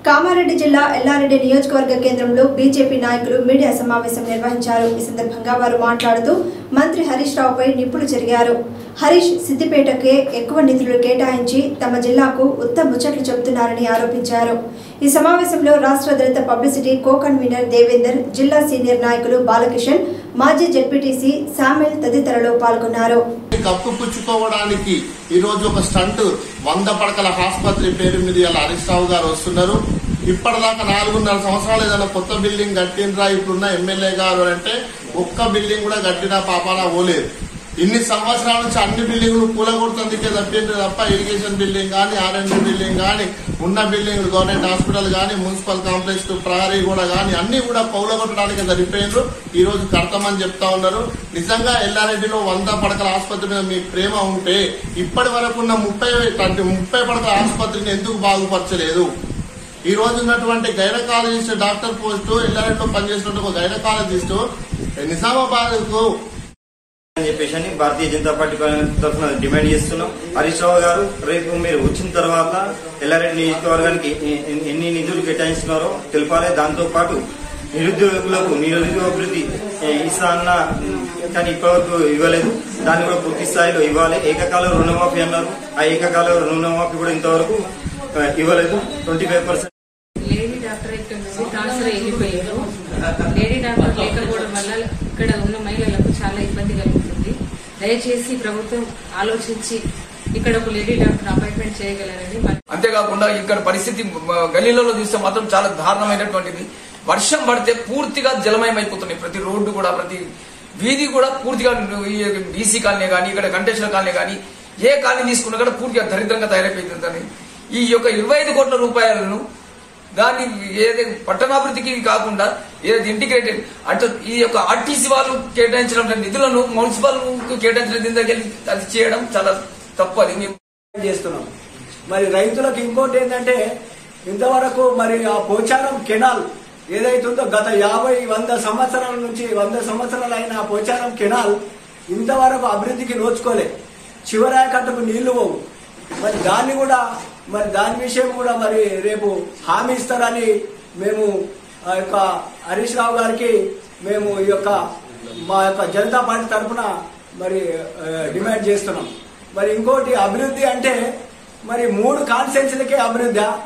కామారెడ్డి జిల్లా ఎల్లారెడ్డి నియోజకవర్గ కేంద్రంలో బీజేపీ నాయకులు మీడియా సమావేశం నిర్వహించారు ఈ సందర్భంగా వారు మాట్లాడుతూ మంత్రి హరీష్ రావుపై నిప్పులు చెరిగారు హరీష్ సిద్దిపేటకే ఎక్కువ నిధులు కేటాయించి తమ జిల్లాకు ఉత్తమ ముచ్చట్లు చెబుతున్నారని ఆరోపించారు ఈ సమావేశంలో రాష్ట్ర దళిత పబ్లిసిటీ కో కన్వీనర్ దేవేందర్ జిల్లా సీనియర్ నాయకులు బాలకిషన్ మాజీ జెడ్పీటీసీ శామ్యుల్ తదితరులు పాల్గొన్నారు కప్పిపుచ్చుకోవడానికి ఈ రోజు ఒక స్టంట్ వంద పడకల ఆసుపత్రి పేరు మీద ఇలా హరీష్ రావు గారు వస్తున్నారు ఇప్పటిదాకా నాలుగున్నర సంవత్సరాలు ఏదైనా కొత్త బిల్డింగ్ కట్టినరా ఇప్పుడున్న ఎమ్మెల్యే గారు అంటే ఒక్క బిల్డింగ్ కూడా కట్టిన పాపాన పోలేదు ఇన్ని సంవత్సరాల నుంచి అన్ని బిల్డింగ్లు కూలగొడుతుందికే తప్పింది తప్ప ఇరిగేషన్ బిల్డింగ్ కానీ ఆర్ఎండ్బి బిల్డింగ్ కానీ ఉన్న బిల్డింగ్లు గవర్నమెంట్ హాస్పిటల్ కానీ మున్సిపల్ కాంప్లెక్స్ ప్రహరీ కూడా కానీ అన్ని కూడా పౌలగొట్టడానికి సరిపోయినారు ఈ రోజు కడతామని చెప్తా ఉన్నారు నిజంగా ఎల్లారెడ్డిలో వంద పడకల ఆసుపత్రి మీద మీకు ప్రేమ ఉంటే ఇప్పటి వరకు ఉన్న ముప్పై అంటే ముప్పై పడకల ఆసుపత్రిని ఎందుకు బాగుపరచలేదు ఈ రోజు ఉన్నటువంటి గైనకాలజిస్ట్ డాక్టర్ పోస్టు ఎల్లారెడ్డిలో పనిచేసినట్టు ఒక గైనకాలజిస్ట్ నిజామాబాద్ కు అని చెప్పేసి అని భారతీయ జనతా పార్టీ తరఫున డిమాండ్ చేస్తున్నాం హరీష్ రావు గారు రేపు మీరు వచ్చిన తర్వాత ఎల్లారెడ్డి నియోజకవర్గానికి ఎ- ఎ- ఎన్ని నిధులు కేటాయిస్తున్నారో తెలపాలి దాంతో పాటు నిరుద్యోగులకు నిరుద్యోగాభివృద్ధి ఏ, ఇస్తా అన్న కానీ ఇప్పటివరకు ఇవ్వలేదు దాన్ని కూడా పూర్తి స్థాయిలో ఇవ్వాలి ఏకకాల రుణమాఫీ అన్నారు ఆ ఏకకాల రుణమాఫీ కూడా ఇంతవరకు ఆ, ఇవ్వలేదు twenty five percent lady doctor ఇక్కడ నుంచి ట్రాన్స్ఫర్ వెళ్ళిపోయారు లేడీ డాక్టర్ లేకపోవడం వల్ల ఇక్కడ ఉన్న మహిళలకు చాలా ఇబ్బంది కలుగుతుంది దయచేసి ప్రభుత్వం ఆలోచించి ఇక్కడ ఒక లేడీ డాక్టర్ అపాయింట్మెంట్ చేయగలరని మరి అంతేకాకుండా ఇక్కడ పరిస్థితి మ, గల్లీలలో చూస్తే మాత్రం చాలా దారుణమైనటువంటిది వర్షం పడితే పూర్తిగా జలమయం అయిపోతున్నాయి ప్రతి రోడ్డు కూడా ప్రతి వీధి కూడా పూర్తిగా బీసీ కాలనీ కానీ ఇక్కడ కంటేశ్వర కాలనీ కానీ ఏ కాలనీ తీసుకున్నా కూడా పూర్తిగా దరిద్రంగా తయారైపోతుందని ఈ యొక్క ఇరవై ఐదు కోట్ల రూపాయలను దాన్ని ఏదైతే పట్టణాభివృద్ధికి కాకుండా ఏదైతే ఇంటిగ్రేటెడ్ అంటే ఈ యొక్క ఆర్టీసీ వాళ్ళు కేటాయించిన నిధులను మున్సిపల్ కేటాయించిన దీని దగ్గర అది చేయడం చాలా తప్పు అది మేము చేస్తున్నాం మరి రైతులకు ఇంకోటి ఏంటంటే ఇంతవరకు మరి ఆ పోచారం కెనాల్ ఏదైతుందో గత యాభై వంద సంవత్సరాల నుంచి వంద సంవత్సరాలు అయిన ఆ పోచారం కెనాల్ ఇంతవరకు అభివృద్ధికి నోచుకోలే చివరాకట్టుకు నీళ్లు పోవు మరి దాన్ని కూడా మరి దాని విషయం కూడా మరి రేపు హామీ ఇస్తారని మేము ఆ యొక్క హరీష్ రావు గారికి మేము ఈ యొక్క మా యొక్క జనతా పార్టీ తరఫున మరి ఆ, డిమాండ్ చేస్తున్నాం మరి ఇంకోటి అభివృద్ధి అంటే మరి మూడు కాన్స్టెన్సీలకే అభివృద్ధి